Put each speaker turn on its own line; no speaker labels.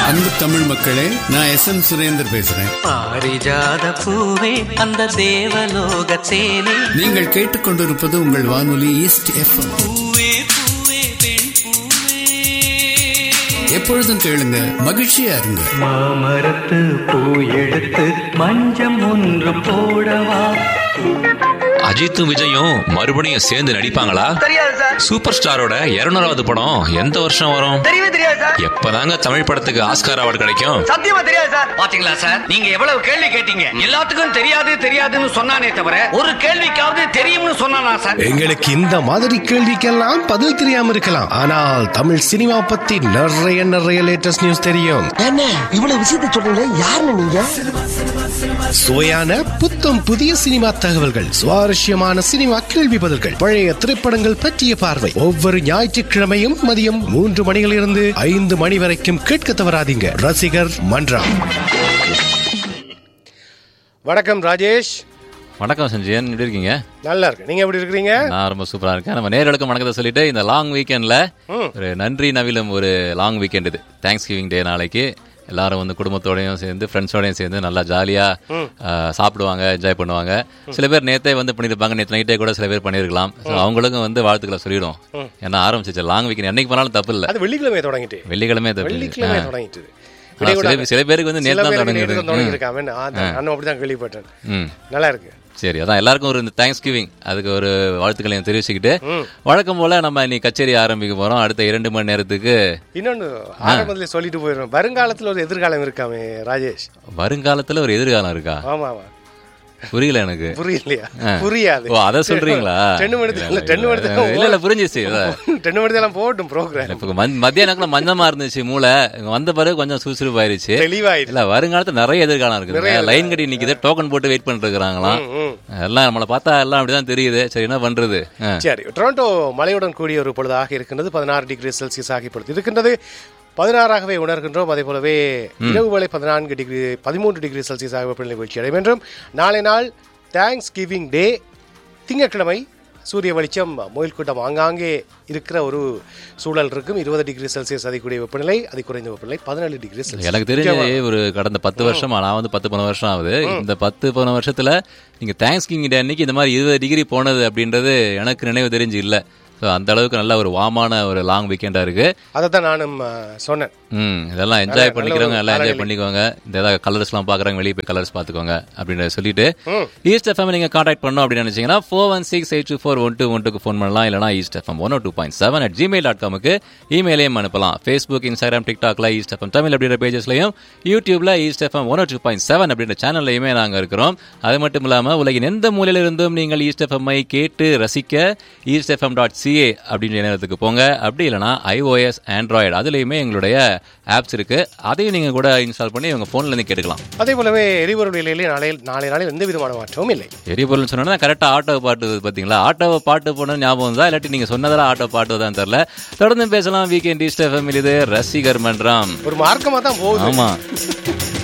அன்பு தமிழ் மக்களே நான் எஸ் எம் சுரேந்தர் பேசுறேன்
பாரிஜாத பூவே அந்த தேவலோக தேனே
நீங்கள் கேட்டுக்கொண்டிருப்பது உங்கள் வானொலி ஈஸ்ட் எஃப்எம்
பூவே பூவே பெண் பூவே
எப்பொழுதும் கேளுங்க மகிழ்ச்சியா இருங்க
மாமரத்து பூ எடுத்து மஞ்சம் ஒன்று போடவா
அஜித்தும் விஜயும் மறுபடியும் சேர்ந்து நடிப்பாங்களா
தெரியாது சார்
சூப்பர் ஸ்டாரோட இருநூறாவது படம் எந்த வருஷம் வரும்
தெரியவே தெரியாது சார்
எப்பதாங்க தமிழ் படத்துக்கு ஆஸ்கார் அவார்டு கிடைக்கும்
சத்தியமா தெரியாது சார் பாத்தீங்களா சார் நீங்க எவ்வளவு கேள்வி கேட்டீங்க எல்லாத்துக்கும் தெரியாது தெரியாதுன்னு சொன்னானே தவிர ஒரு கேள்விக்காவது தெரியும்னு சொன்னானா சார்
எங்களுக்கு இந்த மாதிரி கேள்விக்கெல்லாம் பதில் தெரியாம இருக்கலாம் ஆனால் தமிழ் சினிமா பத்தி நிறைய நிறைய லேட்டஸ்ட் நியூஸ் தெரியும்
என்ன இவ்வளவு விஷயத்தை சொல்றீங்களே யாருன்னு நீங்க
சுவையான புத்தம் புதிய சினிமா தகவல்கள் சுவாரஸ்யமான சினிமா கேள்வி பதில்கள் பழைய திரைப்படங்கள் பற்றிய பார்வை ஒவ்வொரு ஞாயிற்றுக்கிழமையும் மதியம் மூன்று மணியிலிருந்து ஐந்து மணி வரைக்கும் கேட்க தவறாதீங்க ரசிகர் மன்றம் வணக்கம் ராஜேஷ்
வணக்கம் சஞ்சயன் எப்படி இருக்கீங்க
நல்லா இருக்கு நீங்க எப்படி இருக்கிறீங்க
நான் ரொம்ப சூப்பரா இருக்கேன் நம்ம நேர்களுக்கு வணக்கத்தை சொல்லிட்டு இந்த லாங் வீக்கெண்ட்ல ஒரு நன்றி நவிலும் ஒரு லாங் வீக்கெண்ட் இது தேங்க்ஸ் கிவிங் டே நாளைக்கு எல்லாரும் வந்து குடும்பத்தோடயும் சேர்ந்து ஃப்ரெண்ட்ஸோடயும் சேர்ந்து நல்லா ஜாலியா ஆஹ், சாப்பிடுவாங்க என்ஜாய் பண்ணுவாங்க சில பேர் நேத்தே வந்து பண்ணிருப்பாங்க நேற்று நைட்டே கூட சில பேர் பண்ணிருக்கலாம் So, அவங்களுக்கும் வந்து வாழ்த்துக்களை சொல்லிடும் ஏன்னா ஆரம்பிச்சிச்சு லாங் வீக்கெண்ட் என்னைக்கு போனாலும் தப்பு இல்ல
அது வெள்ளிக்கிழமை தொடங்கிட்டு
வெள்ளிக்கிழமை தப்பு
வெள்ளிக்கிழமை
ஆ.
தொடங்கிட்டு
ஆனா, சில சில பேருக்கு வந்து
சில
நேத்து தான்
பேருக்கு
தொடங்கி
நேத்து தான் தொடங்கி
இருக்கு
இருக்காம நானும் அப்படிதான் கேள்விப்பட்டேன்
ம்
நல்லா இருக்கு
சரி அதான் எல்லாருக்கும் ஒரு தேங்க்ஸ் கிவிங் அதுக்கு ஒரு வாழ்த்துக்களையும் தெரிவிச்சுக்கிட்டு வழக்கம் போல நம்ம இன்னைக்கு கச்சேரி ஆரம்பிக்க போறோம் அடுத்த இரண்டு மணி நேரத்துக்கு
இன்னொன்னு ஆரம்பத்துல சொல்லிட்டு போயிடுறோம் வருங்காலத்துல ஒரு எதிர்காலம் இருக்காமே ராஜேஷ்
வருங்காலத்துல ஒரு எதிர்காலம் இருக்கா
ஆமா ஆமா
புரியல எனக்கு
புரியலையா
ஆ.
புரியாது
ஓ அத சொல்றீங்களா
டென்னு மணி
இல்ல,
டென்னு மணி
இல்ல இல்ல புரிஞ்சிச்சு இல்ல.
டென்னு மணி எல்லாம் போகட்டும் ப்ரோக்ராம்
இப்ப மந்- மத்தியானத்துல மந்தமா இருந்துச்சு மூளை இங்க வந்த பிறகு கொஞ்சம் சுறுசுறுப்பாயிருச்சு
தெளிவாயிடுச்சு
இல்ல வருங்காலத்துல நிறைய எதிர்காலம் இருக்குது லைன் கட்டி நிக்குது டோக்கன் போட்டு வெயிட் பண்ணிட்டு இருக்காங்களாம்
ம்.
எல்லாம் நம்மளை பார்த்தா எல்லாம் அப்படிதான் தெரியுது சரி என்ன பண்றது ஆ.
சரி டொரண்டோ மழையுடன் கூடிய ஒரு பொழுதாக இருக்கின்றது பதினாறு டிகிரி செல்சியஸ் ஆகி இப்பொழுது இருக்கின்றது பதினாறாகவே உணர்கின்றோம் அதே போலவே இரவு வேளை பதினான்கு டிகிரி பதிமூன்று டிகிரி செல்சியஸ் ஆக வெப்பநிலை வீழ்ச்சி அடையும் என்றும் நாளை நாள் தேங்க்ஸ் கிவிங் டே திங்கட்கிழமை சூரிய வெளிச்சம் மொயில் கூட்டம் ஆங்காங்கே இருக்கிற ஒரு சூழல் இருக்கும் இருபது டிகிரி செல்சியஸ் அதிகூடிய வெப்பநிலை அதி குறைந்த வெப்பநிலை பதினேழு டிகிரி செல்சியஸ்
எனக்கு தெரிஞ்சு ஒரு கடந்த பத்து வருஷமா நான் வந்து பத்து பதினொரு வருஷம் ஆகுது இந்த பத்து பதினொரு வருஷத்துல நீங்க தேங்க்ஸ் கிங் டே அன்னைக்கு இந்த மாதிரி இருபது டிகிரி போனது அப்படின்றது எனக்கு நினைவு தெரிஞ்சு இல்ல ஸோ அந்த அளவுக்கு நல்ல ஒரு வாமான ஒரு லாங் வீக்கெண்டா இருக்கு
அதை தான் நானும் ஆ, சொன்னேன்
ம் இதெல்லாம்
நல்ல-
என்ஜாய்
நல்ல
பண்ணிக்கிறவங்க
ஒரு
எல்லாம் என்ஜாய்
காலநிலை.
பண்ணிக்கோங்க இந்த ஏதாவது கலர்ஸ்லாம் பார்க்குறாங்க வெளியே போய் கலர்ஸ் பார்த்துக்கோங்க அப்படின்றத சொல்லிட்டு ஈஸ்ட் எஃப்எம் நீங்கள் காண்டாக்ட் பண்ணோம் அப்படின்னு நினைச்சீங்கன்னா four one six eight two four one two one டூக்கு ஃபோன் பண்ணலாம் இல்லைனா east FM one two point seven at Gmail dot காமுக்கு இமெயிலையும் அனுப்பலாம் ஃபேஸ்புக் இன்ஸ்டாகிராம் டிக்டாக்ல ஈஸ்ட் எஃப்எம் தமிழ் அப்படின்ற பேஜஸ்லையும் யூடியூப்ல east FM one two point seven அப்படின்ற சேனல்லையுமே நாங்கள் இருக்கிறோம் அது மட்டும் இல்லாமல் உலகின் எந்த மூலையில இருந்தும் நீங்கள் ஈஸ்ட் எஃப்எம்ஐ கேட்டு ரசிக்க ஈஸ்ட் எஃப்எம் டாட் சிஏ அப்படின்ற இணையத்துக்கு போங்க அப்படி இல்லைனா ஐஓஎஸ் ஆண்ட்ராய்டு அதுலேயுமே எங்களுடைய ஆப்ஸ் இருக்கு அதையும் நீங்க கூட இன்ஸ்டால் பண்ணி உங்க போன்ல இருந்து கேட்டுக்கலாம்
அதே போலவே எரிபொருள் விலையிலே நாளை நாளை நாளில் எந்த விதமான மாற்றமும் இல்லை
எரிபொருள் சொன்னா கரெக்டா ஆட்டோ பாட்டு பாத்தீங்களா ஆட்டோவை பாட்டு போன ஞாபகம் தான் இல்லாட்டி நீங்க சொன்னதெல்லாம் ஆட்டோ பாட்டு தான் தெரியல தொடர்ந்து பேசலாம் வீக்கெண்ட் ஈஸ்ட் எஃப்எம் இது ரசிகர் மன்றம்
ஒரு மார்க்கமா தான் போகுது
ஆமா